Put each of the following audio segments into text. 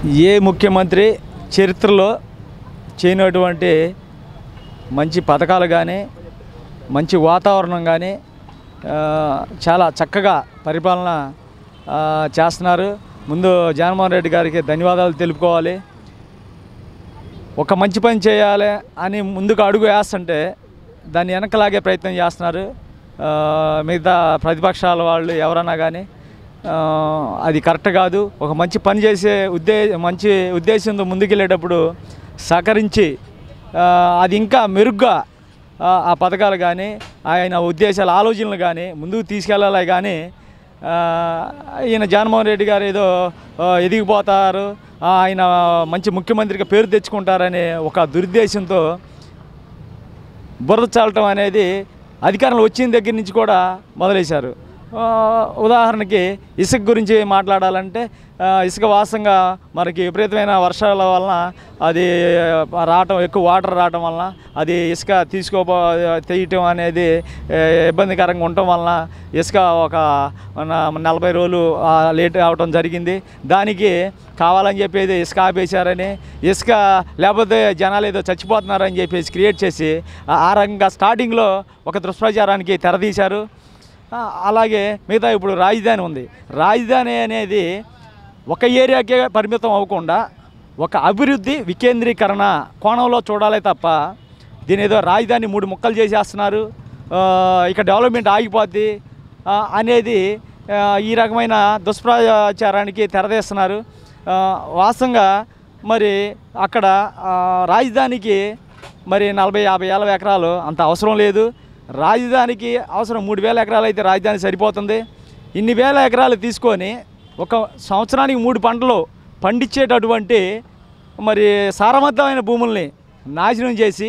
ఏ ముఖ్యమంత్రి చరిత్రలో చేయనటువంటి మంచి పథకాలు కానీ మంచి వాతావరణం కానీ ఆ, చాలా చక్కగా పరిపాలన ఆ, చేస్తున్నారు ముందు జగన్మోహన్ రెడ్డి గారికి ధన్యవాదాలు తెలుపుకోవాలి ఒక మంచి పని చేయాలి అని ముందుకు అడుగు వేస్తుంటే దాన్ని వెనకలాగే ప్రయత్నం చేస్తున్నారు ఆ, మిగతా ప్రతిపక్షాల వాళ్ళు ఎవరన్నా కానీ ఆ, అది కరెక్ట్ కాదు ఒక మంచి పని చేసే ఉద్దే మంచి ఉద్దేశంతో ముందుకెళ్ళేటప్పుడు సహకరించి ఆ, అది ఇంకా మెరుగ్గా ఆ, ఆ పథకాలు కానీ ఆయన ఉద్దేశాల ఆలోచనలు కానీ ముందుకు తీసుకెళ్ళాలి కానీ ఆ, ఈయన జగన్మోహన్ రెడ్డి గారు ఏదో ఆ, ఎదిగిపోతారు ఆ, ఆయన మంచి ముఖ్యమంత్రిగా పేరు తెచ్చుకుంటారనే ఒక దురుద్దేశంతో బురద చాలటం అనేది అధికారంలో వచ్చిన దగ్గర నుంచి కూడా మొదలేశారు ఆ, ఉదాహరణకి ఇసుక గురించి మాట్లాడాలంటే ఆ, ఇసుక వాసంగా మనకి విపరీతమైన వర్షాల వలన అది రావటం ఎక్కువ వాటర్ రావటం వలన అది ఇసుక తీసుకోపో తీయటం అనేది ఏ, ఇబ్బందికరంగా ఉండటం వలన ఇసుక ఒక న- నలభై రోజులు ఆ, లేట్ అవటం జరిగింది దానికి కావాలని చెప్పేది ఇసుక ఆపేశారని ఇసుక లేకపోతే జనాలు ఏదో చచ్చిపోతున్నారని చెప్పేసి క్రియేట్ చేసి ఆ- ఆ రకంగా స్టార్టింగ్లో ఒక దుష్ప్రచారానికి తెరదీశారు ఆ, అలాగే మిగతా ఇప్పుడు రాజధాని ఉంది రాజధాని అనేది ఒక ఏరియాకే పరిమితం అవ్వకుండా ఒక అభివృద్ధి వికేంద్రీకరణ కోణంలో చూడాలి తప్ప దీని ఏదో రాజధాని మూడు ముక్కలు చేసేస్తున్నారు ఆ, ఇక డెవలప్మెంట్ ఆగిపోద్ది ఆ, అనేది ఆ, ఈ రకమైన దుష్ప్రచారానికి తెరదీస్తున్నారు ఆ, వాస్తవంగా మరి అక్కడ ఆ, రాజధానికి మరి నలభై యాభై ఏళ్ళ ఎకరాలు అంత అవసరం లేదు రాజధానికి అవసరం మూడు వేల ఎకరాలు అయితే రాజధాని సరిపోతుంది ఇన్ని వేల ఎకరాలు తీసుకొని ఒక సంవత్సరానికి మూడు పంటలు పండించేటటువంటి మరి సారవంతమైన భూముల్ని నాశనం చేసి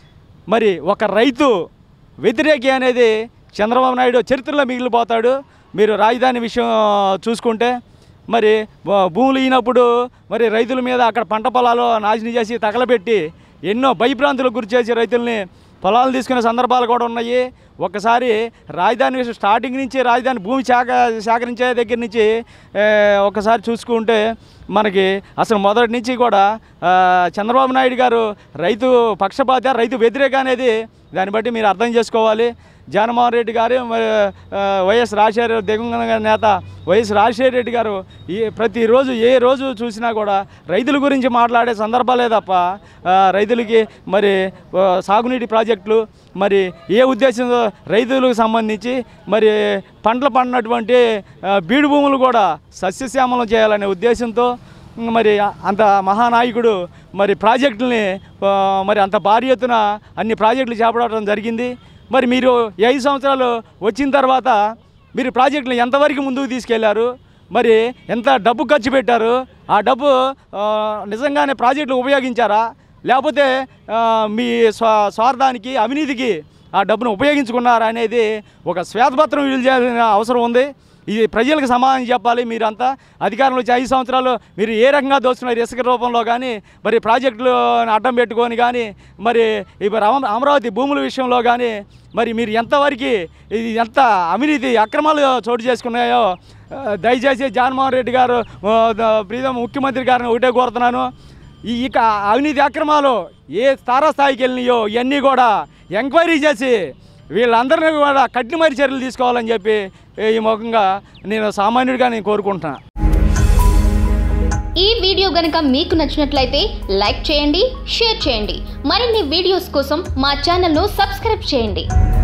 మరి ఒక రైతు వ్యతిరేకి అనేది చంద్రబాబు నాయుడు చరిత్రలో మిగిలిపోతాడు మీరు రాజధాని విషయం చూసుకుంటే మరి భూ- భూములు ఇచ్చినప్పుడు మరి రైతుల మీద అక్కడ పంట పొలాలు నాశనం చేసి తగలబెట్టి ఎన్నో భయభ్రాంతులకు గురి చేసి రైతుల్ని పొలాలు తీసుకునే సందర్భాలు కూడా ఉన్నాయి ఒకసారి రాజధాని విషయం స్టార్టింగ్ నుంచి రాజధాని భూమి సేక సేకరించే దగ్గర నుంచి ఏ, ఒకసారి చూసుకుంటే మనకి అసలు మొదటి నుంచి కూడా ఆ, చంద్రబాబు నాయుడు గారు రైతు పక్షపాత రైతు వ్యతిరేక అనేది దాన్ని బట్టి మీరు అర్థం చేసుకోవాలి జగన్మోహన్ రెడ్డి గారు మరి ఆ, వైఎస్ రాజశేఖర దివంగత నేత వైఎస్ రాజశేఖర రెడ్డి గారు ఈ ప్రతిరోజు ఏ రోజు చూసినా కూడా రైతుల గురించి మాట్లాడే సందర్భాలే తప్ప ఆ, రైతులకి మరి ఆ, సాగునీటి ప్రాజెక్టులు మరి ఏ ఉద్దేశంతో రైతులకు సంబంధించి మరి పంటలు పండినటువంటి ఆ, బీడు భూములు కూడా సస్యశ్యామలం చేయాలనే ఉద్దేశంతో మరి అంత మహానాయకుడు మరి ప్రాజెక్టుల్ని ఆ, మరి అంత భారీ ఎత్తున అన్ని ప్రాజెక్టులు చేపట్టడం జరిగింది మరి మీరు ఈ ఐదు సంవత్సరాలు వచ్చిన తర్వాత మీరు ప్రాజెక్టులు ఎంతవరకు ముందుకు తీసుకెళ్లారు మరి ఎంత డబ్బు ఖర్చు పెట్టారు ఆ డబ్బు ఆ, నిజంగానే ప్రాజెక్టులు ఉపయోగించారా లేకపోతే ఆ, మీ స్వా స్వార్థానికి అవినీతికి ఆ డబ్బును ఉపయోగించుకున్నారా అనేది ఒక శ్వేతపత్రం విడుదల చేయాల్సిన అవసరం ఉంది ఇది ప్రజలకు సమాధానం చెప్పాలి మీరంతా అధికారంలో వచ్చి ఐదు సంవత్సరాలు మీరు ఏ రకంగా దోచుకున్నారు ఇసుక రూపంలో కానీ మరి ప్రాజెక్టులు అడ్డం పెట్టుకొని కానీ మరి ఇప్పుడు అమ- అమరావతి భూముల విషయంలో కానీ మరి మీరు ఎంతవరకు ఇది ఎంత అవినీతి అక్రమాలు చోటు చేసుకున్నాయో ఆ, దయచేసి జగన్మోహన్ రెడ్డి గారు ఆ, ద- ప్రీతం ముఖ్యమంత్రి గారిని ఒకటే కోరుతున్నాను ఈ ఇక అవినీతి అక్రమాలు ఏ తారాస్థాయికి వెళ్ళినాయో ఇవన్నీ కూడా ఎంక్వైరీ చేసి వీళ్ళందరినీ కూడా కఠినమైన చర్యలు తీసుకోవాలని చెప్పి ఈ ముఖంగా నేను సామాన్యుడిగా నేను కోరుకుంటున్నాను ఈ వీడియో గనక మీకు నచ్చినట్లయితే లైక్ చేయండి షేర్ చేయండి మరిన్ని వీడియోస్ కోసం మా ఛానల్ను సబ్స్క్రైబ్ చేయండి